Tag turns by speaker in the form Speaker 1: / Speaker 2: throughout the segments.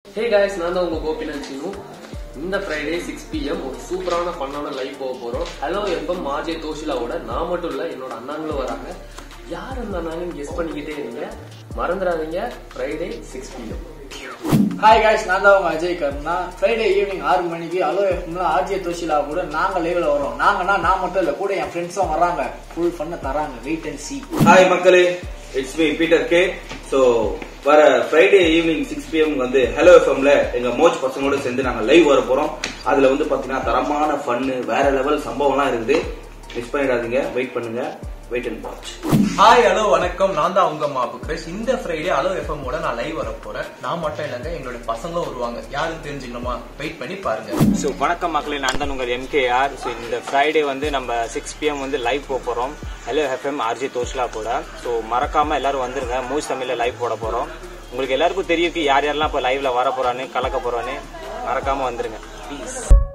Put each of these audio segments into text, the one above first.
Speaker 1: ஹே guys நான் தான் உங்க கோபிநாத் சீனு இந்த ஃப்ரைடே சிக்ஸ் பிஎம் ஒரு சூப்பரான ஃபன்னான லைவ் போக போறோம் ஹலோ எஃப்எம் மாஜே தோஷிலாவோட நான் மட்டும் இல்ல என்னோட அண்ணாங்களும் வராங்க யார் அந்த அண்ணாங்கன்னு கெஸ் பண்ணிக்கிட்டே இருங்க மறந்துடாதீங்க Friday six PM
Speaker 2: hi guys நான் தான் உங்க அஜய் கருணா ஃப்ரைடே ஈவினிங் ஆறு மணிக்கு அலோ எஃப்எம்ல ஆர்ஜே தோஷிலா கூட நாங்க லைவ்ல வரோம் நாங்கன்னா நான் மட்டும் இல்ல கூட என் ஃப்ரெண்ட்ஸும் வராங்க ஃபுல் பண்ண தராங்க வெயிட் அண்ட் சி
Speaker 3: ஹாய் மக்களே it's me Peter K so வர ஃப்ரைடே ஈவினிங் சிக்ஸ் பிஎம் வந்து ஹலோ எஃப்எம்ல எங்க மோச் பசங்களோட சேர்ந்து நாங்க லைவ் வர போறோம் அதுல வந்து பாத்தீங்கன்னா தரமான ஃபன்னு வேற லெவல் சம்பவம்லாம் இருக்குது மிஸ் பண்ணிடாதீங்க வெயிட் பண்ணுங்க wait and watch
Speaker 4: hi hello வணக்கம் நான் தான் உங்க மாபு கிரேஸ் இந்த ஃப்ரைடே ஹலோ எஃப்எம் ஓட நான் லைவ் வர போறேன் நான் மட்டும் இல்லைங்க எங்களோட பசங்களும் வருவாங்க யாருன்னு தெரிஞ்சுக்கணுமா வெயிட் பண்ணி பாருங்க
Speaker 5: ஸோ வணக்கம் மக்களே நான் தான் உங்கள் எம்கேஆர் ஸோ இந்த ஃப்ரைடே வந்து நம்ம சிக்ஸ் பிஎம் வந்து லைவ் போக போகிறோம் ஹலோ எஃப்எம் ஆர்ஜி தோஷ்லா கூட ஸோ மறக்காமல் எல்லாரும் வந்துருங்க மூஸ் தமிழில் லைவ் போட போகிறோம் உங்களுக்கு எல்லாருக்கும் தெரியும் யார் யாரெல்லாம் இப்போ லைவ்ல வர போகிறான்னு கலக்க போகிறான்னு மறக்காமல் வந்துருங்க ப்ளீஸ்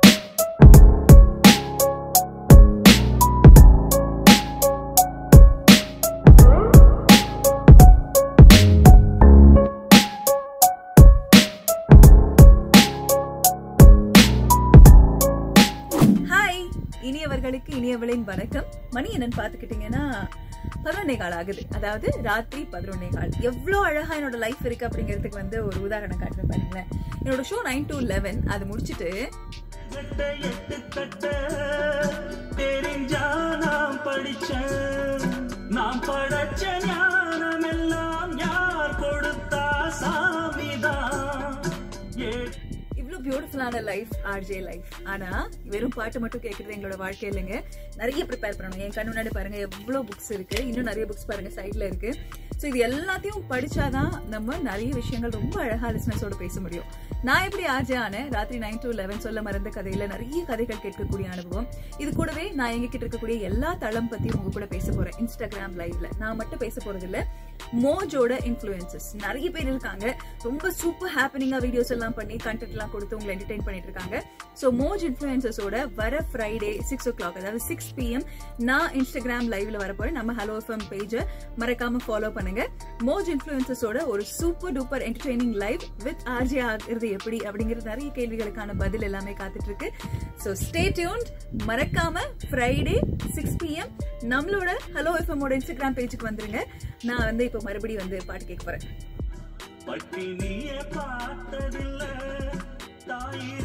Speaker 6: ஹாய் இனியவர்களுக்கு இனியவளின் வணக்கம் மணி என்னன்னு பாத்துக்கிட்டீங்கன்னா பதினொன்னே கால் ஆகுது அதாவது ராத்திரி பதினொன்னே கால் எவ்வளோ அழகா என்னோட லைஃப் இருக்கு அப்படிங்கிறதுக்கு வந்து ஒரு உதாரணம் காட்டுறேன் பாருங்களேன் என்னோட ஷோ நைன் டு லெவன் அது முடிச்சிட்டு
Speaker 7: தெரிஞ்சா நாம் படிச்சேன் நாம் படைச்ச ஞானம் எல்லாம் யார் கொடுத்தா சாமிதான் ஏ
Speaker 6: இவ்வளோ பியூட்டிஃபுல்லான லைஃப் ஆர்ஜே லைஃப் ஆனா வெறும் பாட்டு மட்டும் கேட்கறது எங்களோட வாழ்க்கை இல்லைங்க நிறைய ப்ரிப்பேர் பண்ணணும் என் கண்ணு முன்னாடி பாருங்க எவ்வளோ புக்ஸ் இருக்கு இன்னும் நிறைய புக்ஸ் பாருங்க சைட்ல இருக்கு ஸோ இது எல்லாத்தையும் படிச்சாதான் நம்ம நிறைய விஷயங்கள் ரொம்ப அழகா லிஸ்னஸோட பேச முடியும் நான் எப்படி ஆர்ஜே ஆனேன் ராத்திரி நைன் டு லெவன் சொல்ல மறந்த கதையில நிறைய கதைகள் கேட்கக்கூடிய அனுபவம் இது கூடவே நான் எங்ககிட்ட இருக்கக்கூடிய எல்லா தளம் பத்தியும் உங்க கூட பேச போறேன் இன்ஸ்டாகிராம் லைவ்ல நான் மட்டும் பேச போறது இல்ல மோஜோட இன்ஃபுளுசஸ் நிறைய பேர் இருக்காங்க ரொம்ப சூப்பர் ஹாப்பனிங்கா வீடியோஸ் எல்லாம் பண்ணி கண்டென்ட் எல்லாம் கொடுத்து உங்களை என்டர்டைன் பண்ணிட்டு இருக்காங்க ஸோ மோஜ் இன்ஃபுளுசஸோட வர ஃப்ரைடே சிக்ஸ் ஓ கிளாக் அதாவது சிக்ஸ் பிஎம் நான் இன்ஸ்டாகிராம் லைவ்ல வர போறேன் நம்ம ஹலோ எஃப்எம் பேஜை மறக்காம ஃபாலோ பண்ணுங்க மோஜ் இன்ஃபுளுசஸோட ஒரு super duper entertaining live with RJ ஆகிறது எப்படி அப்படிங்கிற நிறைய கேள்விகளுக்கான பதில் எல்லாமே காத்துட்டு இருக்கு ஸோ ஸ்டே டியூன்ட் மறக்காம ஃப்ரைடே சிக்ஸ் பிஎம் நம்மளோட ஹலோ எஃப்எம்மோட இன்ஸ்டாகிராம் பேஜுக்கு வந்துருங்க நான் வந்து இப்போ மறுபடியும் வந்து பாட்டு கேட்க போறேன்
Speaker 7: பட்டினிய பார்த்ததில்ல தாயிர